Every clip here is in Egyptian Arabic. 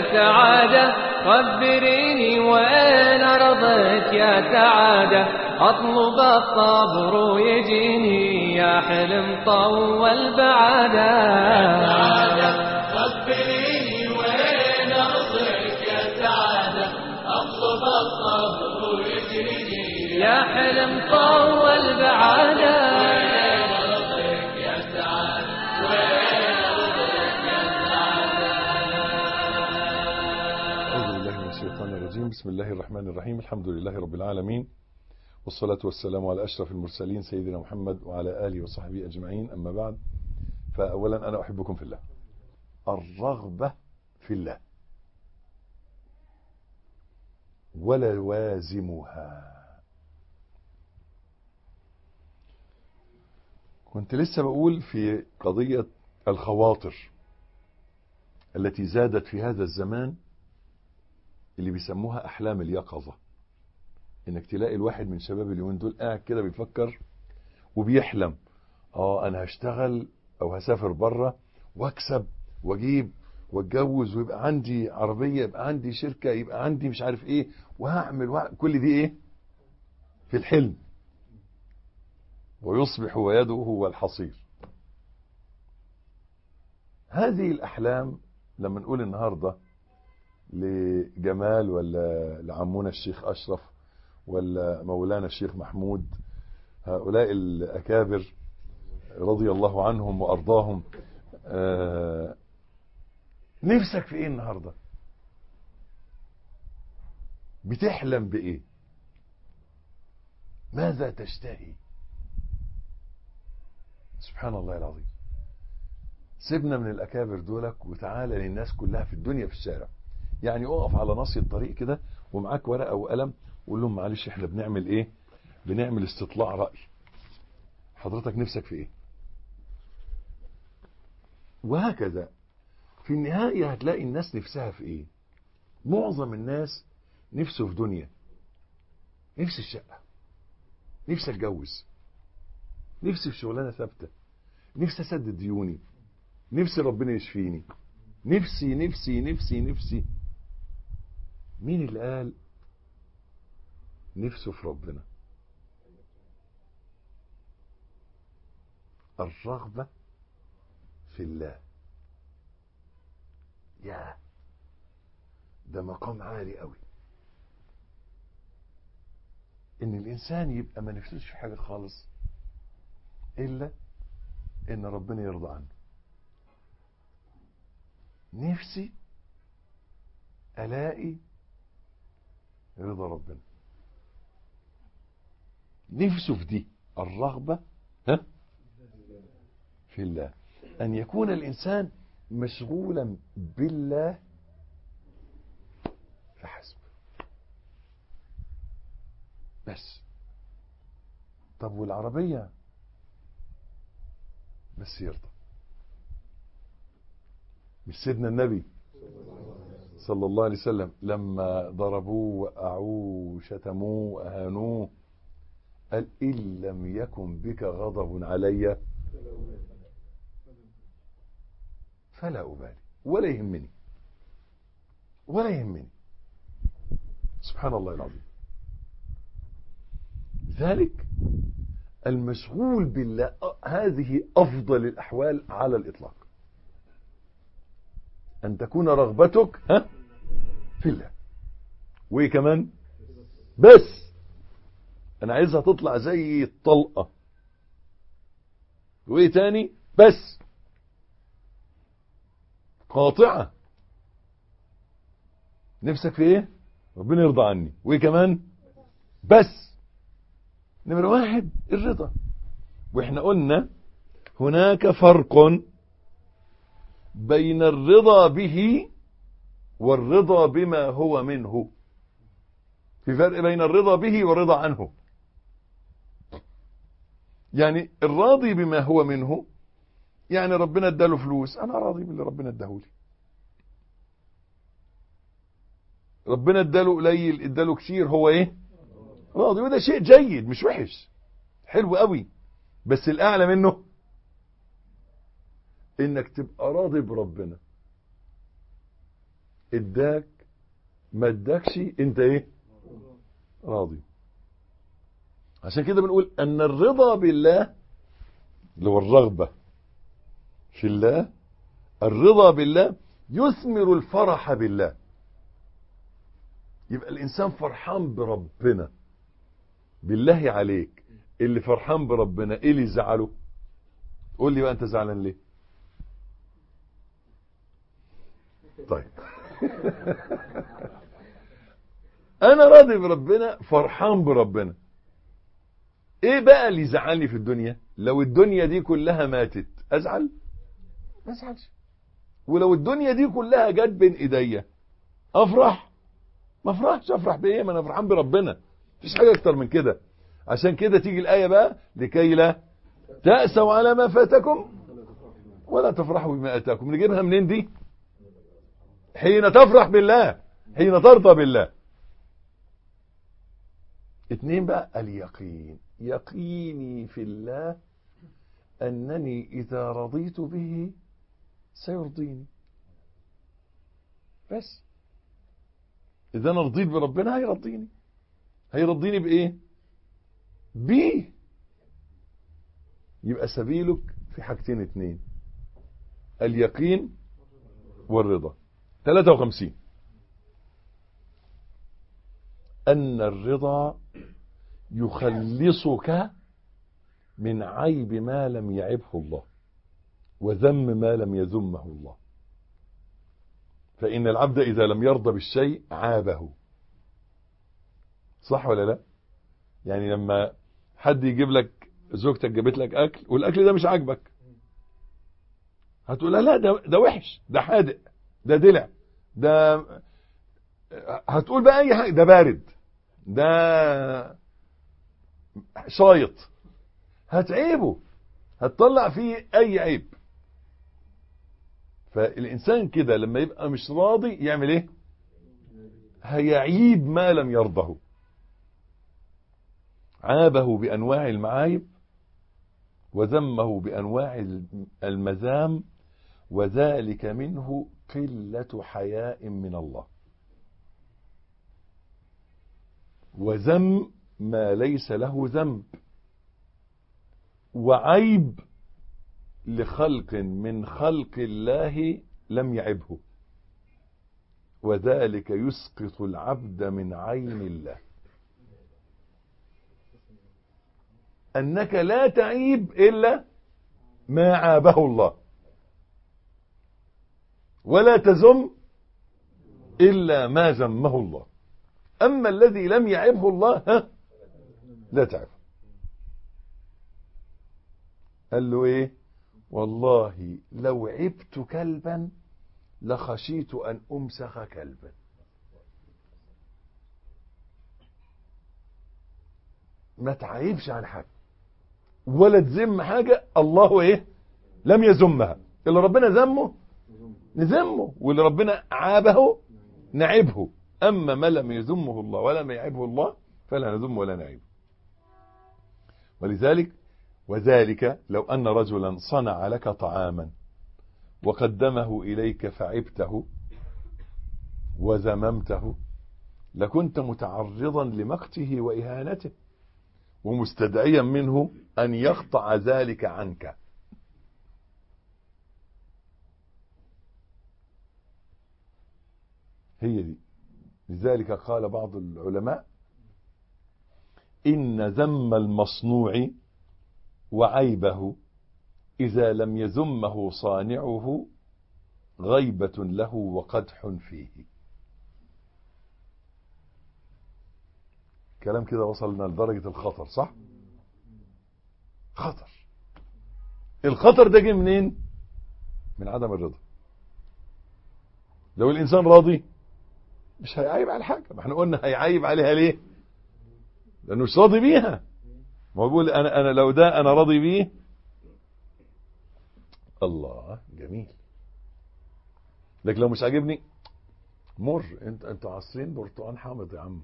يا سعادة خبريني وين أرضك يا سعادة أطلب الصبر ويجيني يا حلم طول بعادة خبريني وين أرضك يا سعادة أطلب الصبر ويجريني يا حلم طول بعادة وين أرضك يا سعادة وين أرضك يا أعوذ بالله من الشيطان الرجيم بسم الله الرحمن الرحيم الحمد لله رب العالمين والصلاة والسلام على أشرف المرسلين سيدنا محمد وعلى آله وصحبه أجمعين أما بعد فأولا أنا أحبكم في الله الرغبة في الله ولوازمها كنت لسه بقول في قضية الخواطر التي زادت في هذا الزمان اللي بيسموها احلام اليقظه انك تلاقي الواحد من شباب اليومين دول قاعد كده بيفكر وبيحلم اه انا هشتغل او هسافر بره واكسب واجيب واتجوز ويبقى عندي عربيه يبقى عندي شركه يبقى عندي مش عارف ايه وهعمل وهعمل كل دي ايه في الحلم ويصبح ويده هو الحصير هذه الاحلام لما نقول النهارده لجمال ولا لعمونا الشيخ أشرف ولا مولانا الشيخ محمود هؤلاء الأكابر رضي الله عنهم وأرضاهم آه نفسك في إيه النهاردة بتحلم بإيه ماذا تشتهي سبحان الله العظيم سيبنا من الأكابر دولك وتعالى للناس كلها في الدنيا في الشارع يعني اقف على نص الطريق كده ومعاك ورقه وقلم وقول لهم معلش احنا بنعمل ايه بنعمل استطلاع راي حضرتك نفسك في ايه وهكذا في النهايه هتلاقي الناس نفسها في ايه معظم الناس نفسه في دنيا نفسي الشقه نفسي اتجوز نفسي في شغلانه ثابته نفسي اسدد ديوني نفسي ربنا يشفيني نفسي نفسي نفسي نفسي مين اللي قال نفسه في ربنا الرغبة في الله يا ده مقام عالي قوي ان الانسان يبقى ما نفسوش في حاجة خالص الا ان ربنا يرضى عنه نفسي الاقي رضا ربنا نفسه في دي الرغبة ها في الله أن يكون الإنسان مشغولا بالله فحسب بس طب والعربية بس يرضى مش سيدنا النبي صلى الله عليه وسلم لما ضربوه وقعوه وشتموه وأهانوه قال إن لم يكن بك غضب علي فلا أبالي ولا يهمني ولا يهمني سبحان الله العظيم ذلك المشغول بالله هذه أفضل الأحوال على الإطلاق أن تكون رغبتك ها في الله وإيه كمان بس أنا عايزها تطلع زي الطلقة وإيه تاني بس قاطعة نفسك في إيه ربنا يرضى عني وإيه كمان بس نمرة واحد الرضا وإحنا قلنا هناك فرق بين الرضا به والرضا بما هو منه في فرق بين الرضا به والرضا عنه يعني الراضي بما هو منه يعني ربنا اداله فلوس انا راضي باللي ربنا اداهولي ربنا اداله قليل اداله كتير هو ايه راضي وده شيء جيد مش وحش حلو قوي بس الاعلى منه انك تبقى راضي بربنا اداك ما اداكش انت ايه راضي عشان كده بنقول ان الرضا بالله اللي هو الرغبة في الله الرضا بالله يثمر الفرح بالله يبقى الانسان فرحان بربنا بالله عليك اللي فرحان بربنا ايه اللي يزعله قول لي بقى انت زعلان ليه طيب انا راضي بربنا فرحان بربنا ايه بقى اللي يزعلني في الدنيا لو الدنيا دي كلها ماتت ازعل ما ازعلش ولو الدنيا دي كلها جت بين ايديا افرح ما افرحش افرح بايه ما انا فرحان بربنا مفيش حاجه اكتر من كده عشان كده تيجي الايه بقى لكي لا تأسوا على ما فاتكم ولا تفرحوا بما اتاكم نجيبها منين دي حين تفرح بالله حين ترضى بالله اتنين بقى اليقين يقيني في الله أنني إذا رضيت به سيرضيني بس إذا أنا رضيت بربنا هيرضيني هيرضيني بإيه بيه يبقى سبيلك في حاجتين اتنين اليقين والرضا 53 أن الرضا يخلصك من عيب ما لم يعبه الله وذم ما لم يذمه الله فإن العبد إذا لم يرضى بالشيء عابه صح ولا لا يعني لما حد يجيب لك زوجتك جابت لك أكل والأكل ده مش عاجبك هتقول لا ده, ده وحش ده حادق ده دلع ده هتقول بقى أي حاجة ده بارد ده شايط هتعيبه هتطلع فيه اي عيب فالانسان كده لما يبقى مش راضي يعمل ايه هيعيب ما لم يرضه عابه بانواع المعايب وذمه بانواع المذام وذلك منه قله حياء من الله وذم ما ليس له ذنب وعيب لخلق من خلق الله لم يعبه وذلك يسقط العبد من عين الله أنك لا تعيب إلا ما عابه الله ولا تزم إلا ما ذمه الله أما الذي لم يعبه الله ها لا تعب قال له ايه والله لو عبت كلبا لخشيت ان امسخ كلبا ما تعيبش عن حاجه ولا تذم حاجه الله ايه لم يذمها اللي ربنا ذمه نذمه واللي ربنا عابه نعبه اما ما لم يذمه الله ولم يعبه الله فلا نذم ولا نعيب ولذلك وذلك لو أن رجلا صنع لك طعاما وقدمه إليك فعبته وذممته لكنت متعرضا لمقته وإهانته ومستدعيا منه أن يقطع ذلك عنك هي دي لذلك قال بعض العلماء إن ذم المصنوع وعيبه إذا لم يذمه صانعه غيبة له وقدح فيه كلام كده وصلنا لدرجة الخطر صح خطر الخطر ده جه منين من عدم الرضا لو الإنسان راضي مش هيعيب على حاجة ما احنا قلنا هيعيب عليها ليه لأنه مش راضي بيها ما هو بيقول أنا, أنا لو ده أنا راضي بيه الله جميل لكن لو مش عاجبني مر انت انتوا عصرين برتقان حامض يا عم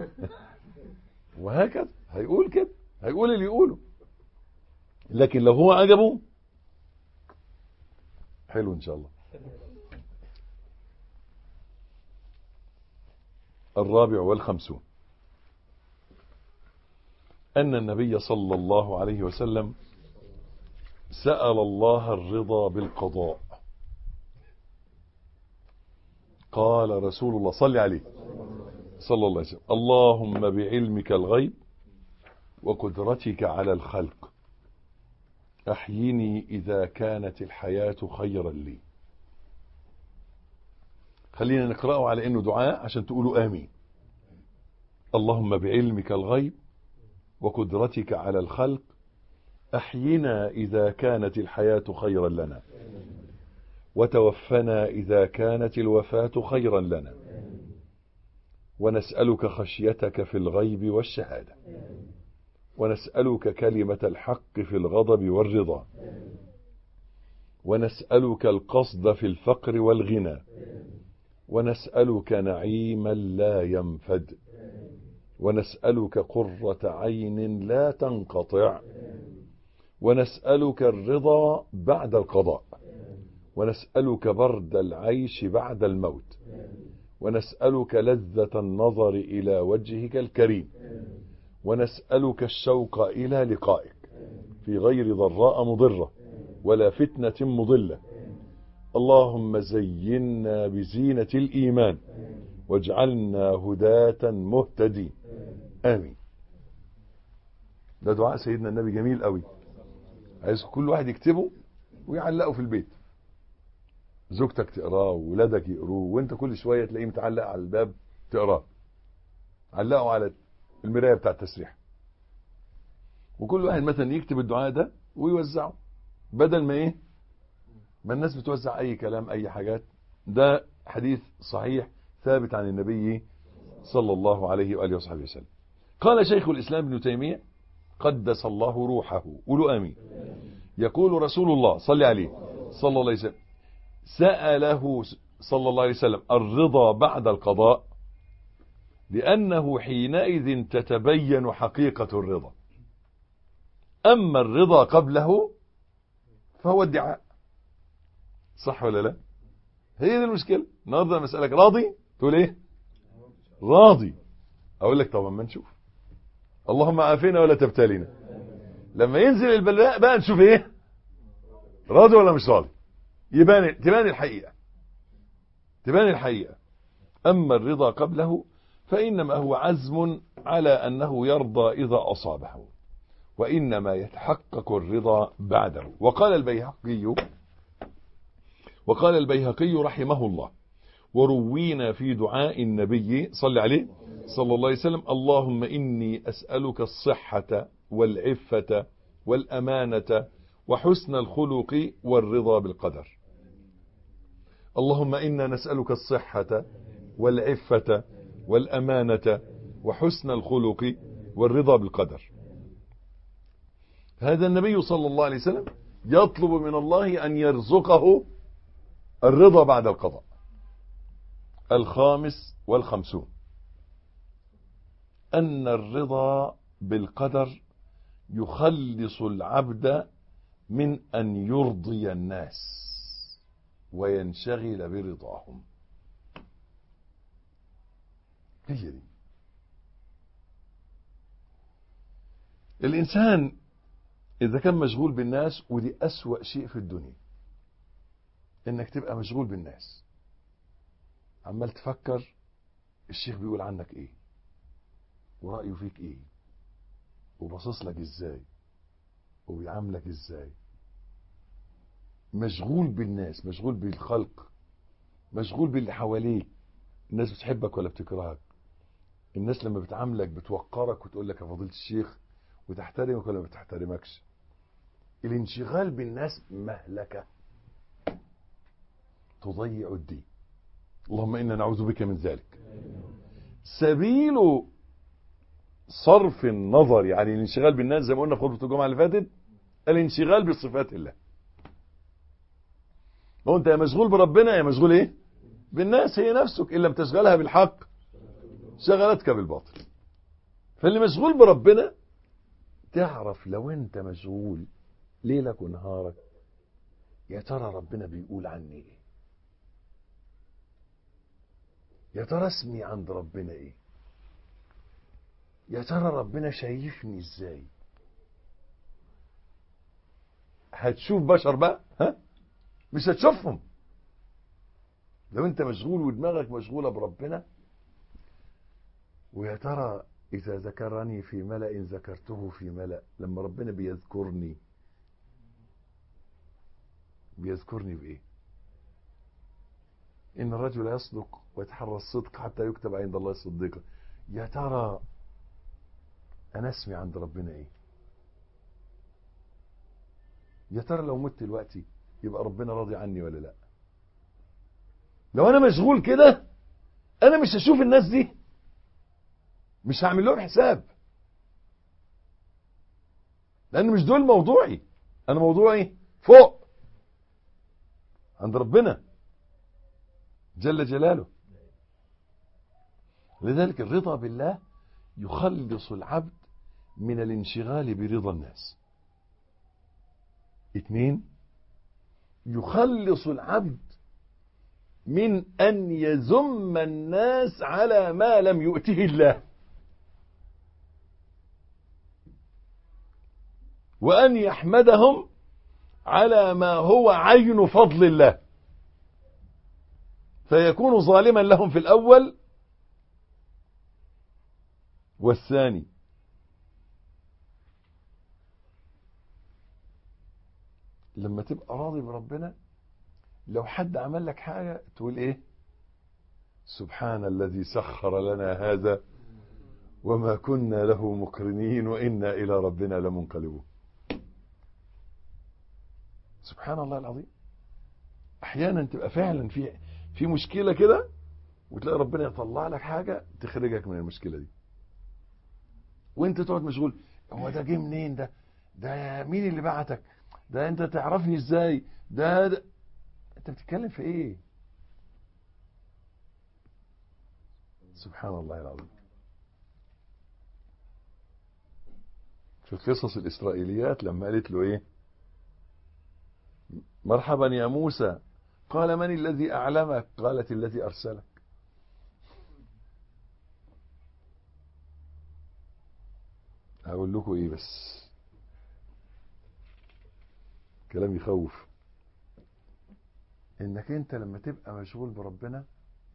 وهكذا هيقول كده هيقول اللي يقوله لكن لو هو عجبه حلو ان شاء الله الرابع والخمسون أن النبي صلى الله عليه وسلم سأل الله الرضا بالقضاء قال رسول الله صلى عليه صلى الله عليه وسلم اللهم بعلمك الغيب وقدرتك على الخلق أحيني إذا كانت الحياة خيرا لي خلينا نقرأه على إنه دعاء عشان تقولوا آمين اللهم بعلمك الغيب وقدرتك على الخلق أحينا إذا كانت الحياة خيرا لنا وتوفنا إذا كانت الوفاة خيرا لنا ونسألك خشيتك في الغيب والشهادة ونسألك كلمة الحق في الغضب والرضا ونسألك القصد في الفقر والغنى ونسألك نعيما لا ينفد ونسألك قرة عين لا تنقطع ونسألك الرضا بعد القضاء ونسألك برد العيش بعد الموت ونسألك لذة النظر إلى وجهك الكريم ونسألك الشوق إلى لقائك في غير ضراء مضرة ولا فتنة مضلة اللهم زينا بزينة الإيمان واجعلنا هداة مهتدين آمين ده دعاء سيدنا النبي جميل قوي عايز كل واحد يكتبه ويعلقه في البيت زوجتك تقراه وولادك يقروه وانت كل شوية تلاقيه متعلق على الباب تقراه علقه على المراية بتاع التسريح وكل واحد مثلا يكتب الدعاء ده ويوزعه بدل ما ايه ما الناس بتوزع اي كلام اي حاجات ده حديث صحيح ثابت عن النبي صلى الله عليه وآله وصحبه وسلم قال شيخ الإسلام ابن تيمية قدس الله روحه قولوا آمين يقول رسول الله صلى عليه صلى الله عليه وسلم سأله صلى الله عليه وسلم الرضا بعد القضاء لأنه حينئذ تتبين حقيقة الرضا أما الرضا قبله فهو ادعاء صح ولا لا هي دي المشكلة النهارده لما اسالك راضي تقول ايه راضي اقول لك طب ما نشوف اللهم عافينا ولا تبتلينا لما ينزل البلاء بقى نشوف ايه راضي ولا مش راضي يبان تبان الحقيقة تبان الحقيقة اما الرضا قبله فانما هو عزم على انه يرضى اذا اصابه وانما يتحقق الرضا بعده وقال البيهقي وقال البيهقي رحمه الله وروينا في دعاء النبي صلى عليه صلى الله عليه وسلم اللهم إني أسألك الصحة والعفة والأمانة وحسن الخلق والرضا بالقدر اللهم إنا نسألك الصحة والعفة والأمانة وحسن الخلق والرضا بالقدر هذا النبي صلى الله عليه وسلم يطلب من الله أن يرزقه الرضا بعد القضاء الخامس والخمسون أن الرضا بالقدر يخلص العبد من أن يرضي الناس وينشغل برضاهم هي دي الإنسان إذا كان مشغول بالناس ودي أسوأ شيء في الدنيا إنك تبقى مشغول بالناس عمال تفكر الشيخ بيقول عنك إيه ورأيه فيك إيه وباصص لك إزاي وبيعاملك إزاي مشغول بالناس مشغول بالخلق مشغول باللي حواليك الناس بتحبك ولا بتكرهك الناس لما بتعاملك بتوقرك وتقول لك يا فضيله الشيخ وتحترمك ولا ما بتحترمكش الانشغال بالناس مهلكة تضيع الدين اللهم إنا نعوذ بك من ذلك سبيل صرف النظر يعني الانشغال بالناس زي ما قلنا في خطبة الجمعة اللي فاتت الانشغال بصفات الله هو انت يا مشغول بربنا يا مشغول ايه بالناس هي نفسك ان لم تشغلها بالحق شغلتك بالباطل فاللي مشغول بربنا تعرف لو انت مشغول ليلك ونهارك يا ترى ربنا بيقول عني ايه يا ترى اسمي عند ربنا ايه يا ترى ربنا شايفني ازاي هتشوف بشر بقى ها مش هتشوفهم لو انت مشغول ودماغك مشغولة بربنا ويا ترى إذا ذكرني في ملأ ذكرته في ملأ لما ربنا بيذكرني بيذكرني بإيه إن الرجل يصدق ويتحرى الصدق حتى يكتب عند الله صديقا يا ترى أنا اسمي عند ربنا إيه يا ترى لو مت دلوقتي يبقى ربنا راضي عني ولا لا لو أنا مشغول كده أنا مش هشوف الناس دي مش هعمل لهم حساب لان مش دول موضوعي انا موضوعي فوق عند ربنا جل جلاله لذلك الرضا بالله يخلص العبد من الانشغال برضا الناس اثنين يخلص العبد من ان يذم الناس على ما لم يؤته الله وأن يحمدهم على ما هو عين فضل الله فيكون ظالما لهم في الأول والثاني لما تبقى راضي بربنا لو حد عمل لك حاجة تقول ايه سبحان الذي سخر لنا هذا وما كنا له مقرنين وإنا إلى ربنا لمنقلبون سبحان الله العظيم احيانا تبقى فعلا في في مشكله كده وتلاقي ربنا يطلع لك حاجه تخرجك من المشكله دي وانت تقعد مشغول هو ده جه منين ده ده مين اللي بعتك ده انت تعرفني ازاي ده, ده انت بتتكلم في ايه سبحان الله العظيم في القصص الاسرائيليات لما قالت له ايه مرحبا يا موسى قال من الذي أعلمك قالت الذي أرسلك أقول لكم إيه بس كلام يخوف إنك أنت لما تبقى مشغول بربنا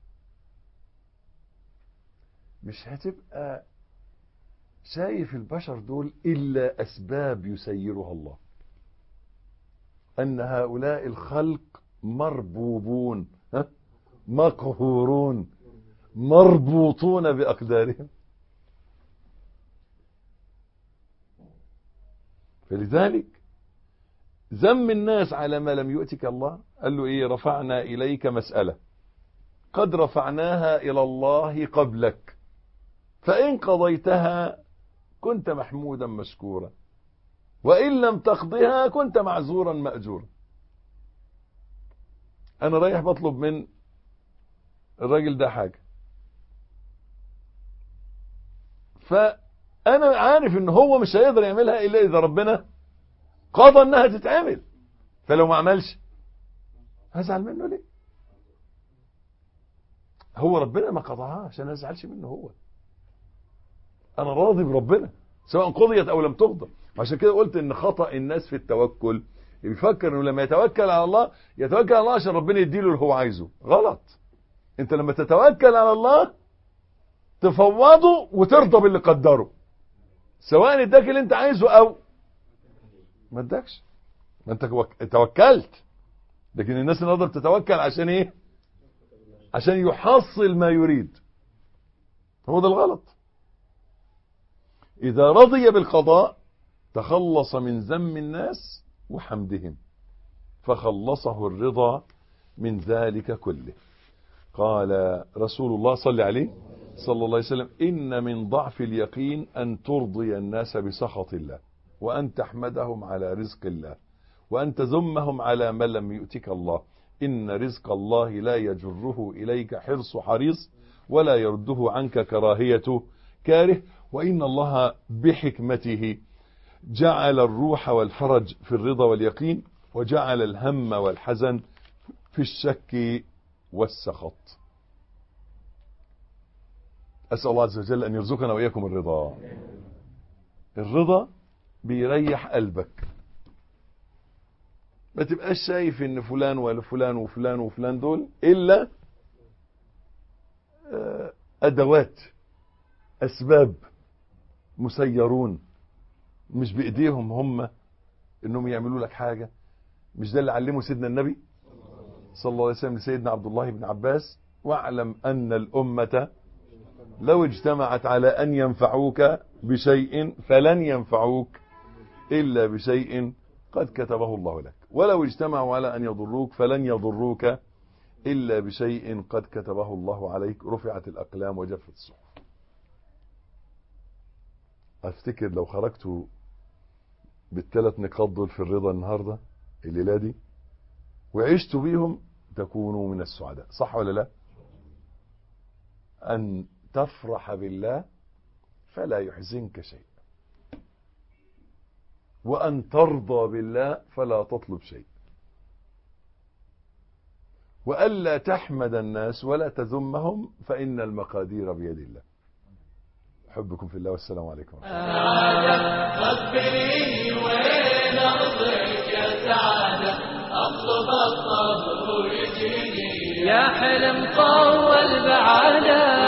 مش هتبقى شايف البشر دول إلا أسباب يسيرها الله أن هؤلاء الخلق مربوبون ها؟ مقهورون مربوطون بأقدارهم فلذلك ذم الناس على ما لم يؤتك الله قال له ايه رفعنا اليك مسألة قد رفعناها الى الله قبلك فان قضيتها كنت محمودا مشكورا وإن لم تقضها كنت معذورا مأجورا أنا رايح بطلب من الراجل ده حاجة فأنا عارف إن هو مش هيقدر يعملها إلا إذا ربنا قضى إنها تتعمل فلو ما عملش هزعل منه ليه هو ربنا ما قضاها عشان ما ازعلش منه هو انا راضي بربنا سواء قضيت او لم تقضى عشان كده قلت ان خطأ الناس في التوكل بيفكر انه لما يتوكل على الله يتوكل على الله عشان ربنا يديله اللي هو عايزه غلط انت لما تتوكل على الله تفوضه وترضى باللي قدره سواء اداك اللي انت عايزه او ما اداكش ما انت توكلت لكن الناس النهارده بتتوكل عشان ايه عشان يحصل ما يريد هو ده الغلط اذا رضي بالقضاء تخلص من ذم الناس وحمدهم فخلصه الرضا من ذلك كله قال رسول الله صلى عليه صلى الله عليه وسلم إن من ضعف اليقين أن ترضي الناس بسخط الله وأن تحمدهم على رزق الله وأن تذمهم على ما لم يؤتك الله إن رزق الله لا يجره إليك حرص حريص ولا يرده عنك كراهية كاره وإن الله بحكمته جعل الروح والفرج في الرضا واليقين وجعل الهم والحزن في الشك والسخط أسأل الله عز وجل أن يرزقنا وإياكم الرضا الرضا بيريح قلبك ما تبقاش شايف ان فلان ولا فلان وفلان وفلان دول الا آه، ادوات اسباب مسيرون مش بايديهم هم انهم يعملوا لك حاجه مش ده اللي علمه سيدنا النبي صلى الله عليه وسلم لسيدنا عبد الله بن عباس واعلم ان الامه لو اجتمعت على ان ينفعوك بشيء فلن ينفعوك الا بشيء قد كتبه الله لك ولو اجتمعوا على ان يضروك فلن يضروك الا بشيء قد كتبه الله عليك رفعت الاقلام وجفت الصحف افتكر لو خرجتوا بالثلاث نقاط دول في الرضا النهارده الليله دي وعشتوا بيهم تكونوا من السعداء صح ولا لا ان تفرح بالله فلا يحزنك شيء وأن ترضى بالله فلا تطلب شيء وألا تحمد الناس ولا تذمهم فإن المقادير بيد الله أحبكم في الله والسلام عليكم ورحمة الله. خبريني وين أرضك يا سعادة أطلب الصبر ويجيني يا حلم طول بعاده